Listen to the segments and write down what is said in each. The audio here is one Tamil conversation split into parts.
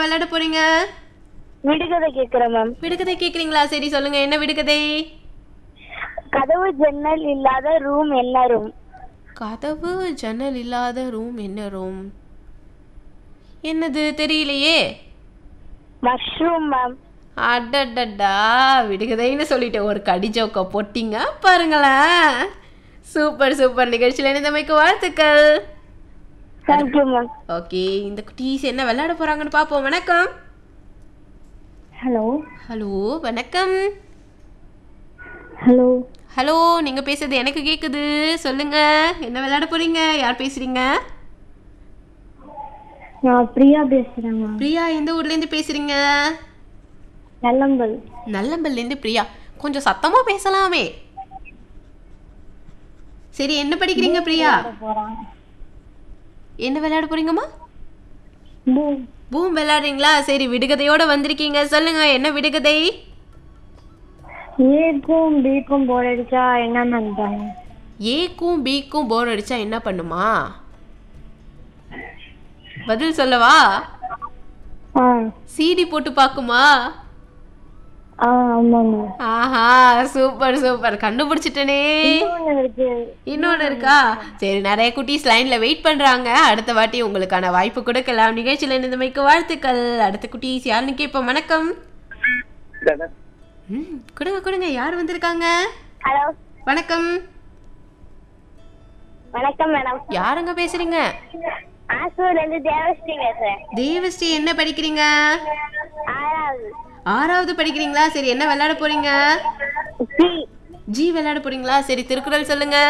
விளையாட போறீங்க விடுகதை கேக்குறேன் மேம் விடுகதை கேக்குறீங்களா சரி சொல்லுங்க என்ன விடுகதை கதவு ஜன்னல் இல்லாத ரூம் என்ன ரூம் கதவு ஜன்னல் இல்லாத ரூம் என்ன ரூம் என்னது தெரியலையே மஷ்ரூம் மேம் அடடடா விடுகதைன்னு சொல்லிட்டு ஒரு கடி ஜோக்க போட்டிங்க பாருங்களேன் சூப்பர் சூப்பர் நிகழ்ச்சியில் இணைந்தமைக்கு வாழ்த்துக்கள் தேங்க்யூ மேம் ஓகே இந்த குட்டீஸ் என்ன விளையாட போறாங்கன்னு பார்ப்போம் வணக்கம் ஹலோ ஹலோ வணக்கம் ஹலோ ஹலோ நீங்க பேசுறது எனக்கு கேக்குது சொல்லுங்க என்ன விளையாட போறீங்க யார் பேசுறீங்க நான் பிரியா பேசுறேன் மேம் பிரியா எந்த ஊர்ல இருந்து பேசுறீங்க நல்லம்பல் நல்லம்பல்ல இருந்து பிரியா கொஞ்சம் சத்தமா பேசலாமே சரி என்ன படிக்கிறீங்க பிரியா போறான் என்ன விளையாட போறீங்கம்மா பூம் பூம் விளையாடுறீங்களா சரி விடுகதையோட வந்திருக்கீங்க சொல்லுங்க என்ன விடுகதை ஏக்கும் பிக்கும் போர் அடிச்சா என்ன நினைப்பாங்க ஏக்கும் பிக்கும் போர் அடிச்சா என்ன பண்ணுமா பதில் சொல்லவா ஆ சிடி போட்டு பார்க்குமா ஆ ஆமாங்க ஆஹா சூப்பர் சூப்பர் கண்டுபிடிச்சிட்டனே இன்னொன்னு இருக்கு இன்னொன்று இருக்கா சரி நிறைய குட்டீஸ் லைன்ல வெயிட் பண்றாங்க அடுத்த வாட்டி உங்களுக்கான வாய்ப்பு கொடுக்கலாம் நிகழ்ச்சியில் இருந்தமைக்கு வாழ்த்துக்கள் அடுத்த குட்டீஸ் யாருன்னு கேட்போம் வணக்கம் ம், கொடுங்க கொடுங்க யார் வந்திருக்காங்க ஹலோ வணக்கம் வணக்கம் மேடம் யாருங்க பேசுறீங்க ஆசூர்ல இருந்து தேவஸ்ரீ பேசுறேன் தேவஸ்ரீ என்ன படிக்கிறீங்க ஆறாவது ஆறாவது படிக்கிறீங்களா சரி என்ன விளையாட போறீங்க சி ஜி விளையாட போறீங்களா சரி திருக்குறள் சொல்லுங்க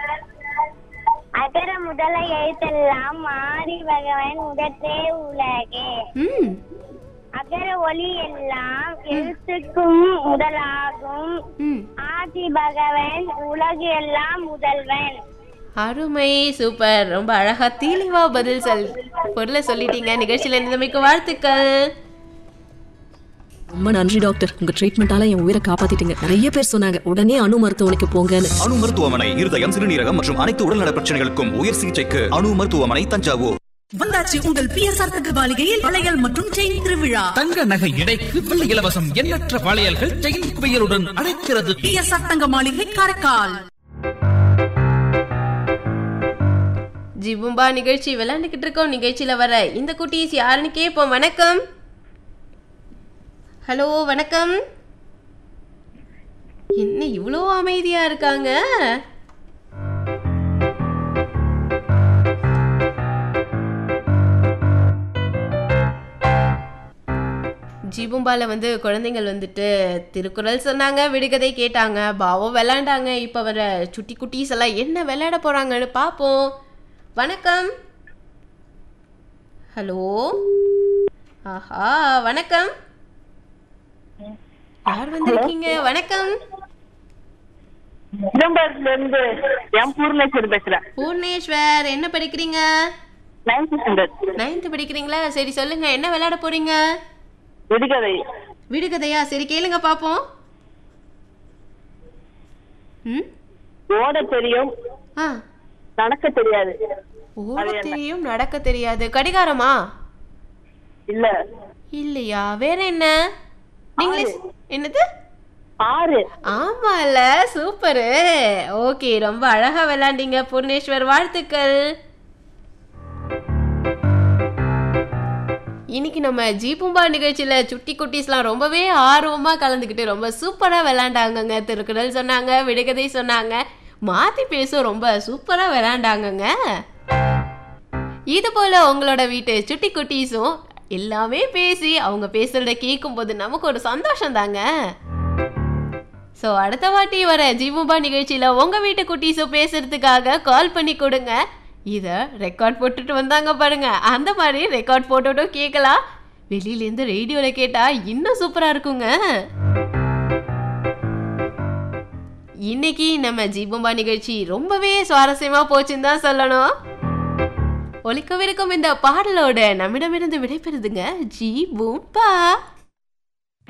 அகர முதல எழுத்தெல்லாம் மாறி பகவன் முதற்றே உலகே ம் அகர ஒலி எல்லாம் எழுத்துக்கும் முதலாகும் ம் ஆதி பகவன் உலகு எல்லாம் முதல்வன் அருமை சூப்பர் ரொம்ப அழகா தெளிவா பதில் சொல் பொருளை சொல்லிட்டீங்க நிகழ்ச்சியில இருந்தமைக்கு வாழ்த்துக்கள் ரொம்ப நன்றி டாக்டர் உங்க ட்ரீட்மெண்டால என் உயிரை காப்பாத்திட்டீங்க நிறைய பேர் சொன்னாங்க உடனே அணு மருத்துவமனைக்கு போங்கன்னு அணு மருத்துவமனை இருதயம் சிறுநீரகம் மற்றும் அனைத்து உடல்நல பிரச்சனைகளுக்கும் உயர் சிகிச்சைக்கு அணு மருத்துவமனை தஞ்சாவூர் வந்தாச்சு உங்கள் பிஎஸ்ஆர் தங்க மாளிகையில் வளையல் மற்றும் செயின் திருவிழா தங்க நகை எடைக்கு வெள்ளி இலவசம் எண்ணற்ற வளையல்கள் செயின் குவியலுடன் அழைக்கிறது பிஎஸ்ஆர் தங்க மாளிகை காரைக்கால் ஜிபும்பா நிகழ்ச்சி விளையாண்டுக்கிட்டு இருக்கோம் நிகழ்ச்சியில வர இந்த குட்டீஸ் யாருன்னு கேட்போம் வணக்கம் ஹலோ வணக்கம் என்ன இவ்வளோ அமைதியா இருக்காங்க ஜிபும்பால வந்து குழந்தைங்கள் வந்துட்டு திருக்குறள் சொன்னாங்க விடுகதை கேட்டாங்க பாவம் விளையாண்டாங்க இப்போ வர சுட்டி குட்டீஸ் எல்லாம் என்ன விளையாட போறாங்கன்னு பார்ப்போம் வணக்கம் ஹலோ ஆஹா வணக்கம் யார் வந்திருக்கீங்க வணக்கம் சிதம்பரத்துல இருந்து எம் பூர்ணேஸ்வரி பேசுறேன் பூர்ணேஸ்வர் என்ன படிக்கிறீங்க நைன்த் ஸ்டாண்டர்ட் நைன்த் படிக்கிறீங்களா சரி சொல்லுங்க என்ன விளையாட போறீங்க விடுகதை விடுகதையா சரி கேளுங்க பாப்போம் ம் ஓட தெரியும் ஆ நடக்க தெரியாது ஓட தெரியும் நடக்க தெரியாது கடிகாரமா இல்ல இல்லையா வேற என்ன நீங்களே ஸ்- என்னது ஆறு ஆமால சூப்பரு ஓகே ரொம்ப அழகா விளையாண்டீங்க பூர்ணேஸ்வர் வாழ்த்துக்கள் இன்னைக்கு நம்ம ஜீபும்பா நிகழ்ச்சியில சுட்டி குட்டீஸ்லாம் ரொம்பவே ஆர்வமா கலந்துக்கிட்டு ரொம்ப சூப்பரா விளையாண்டாங்கங்க திருக்குறள் சொன்னாங்க விடுகதை சொன்னாங்க மாத்தி பேச ரொம்ப சூப்பரா விளையாண்டாங்கங்க இது போல உங்களோட வீட்டு சுட்டி குட்டீஸும் எல்லாமே பேசி அவங்க பேசுறத கேட்கும்போது நமக்கு ஒரு சந்தோஷம் தாங்க ஸோ அடுத்த வாட்டி வர ஜீமுபா நிகழ்ச்சியில் உங்கள் வீட்டு குட்டீஸும் பேசுறதுக்காக கால் பண்ணி கொடுங்க இதை ரெக்கார்ட் போட்டுட்டு வந்தாங்க பாருங்க அந்த மாதிரி ரெக்கார்ட் போட்டுட்டும் கேட்கலாம் வெளியிலேருந்து ரேடியோவில் கேட்டால் இன்னும் சூப்பராக இருக்குங்க இன்னைக்கு நம்ம ஜீபம்பா நிகழ்ச்சி ரொம்பவே சுவாரஸ்யமாக போச்சுன்னு தான் சொல்லணும் ஒலிக்கவிருக்கும் இந்த பாடலோட நம்மிடமிருந்து விடைபெறுதுங்க ஜி பூம்பா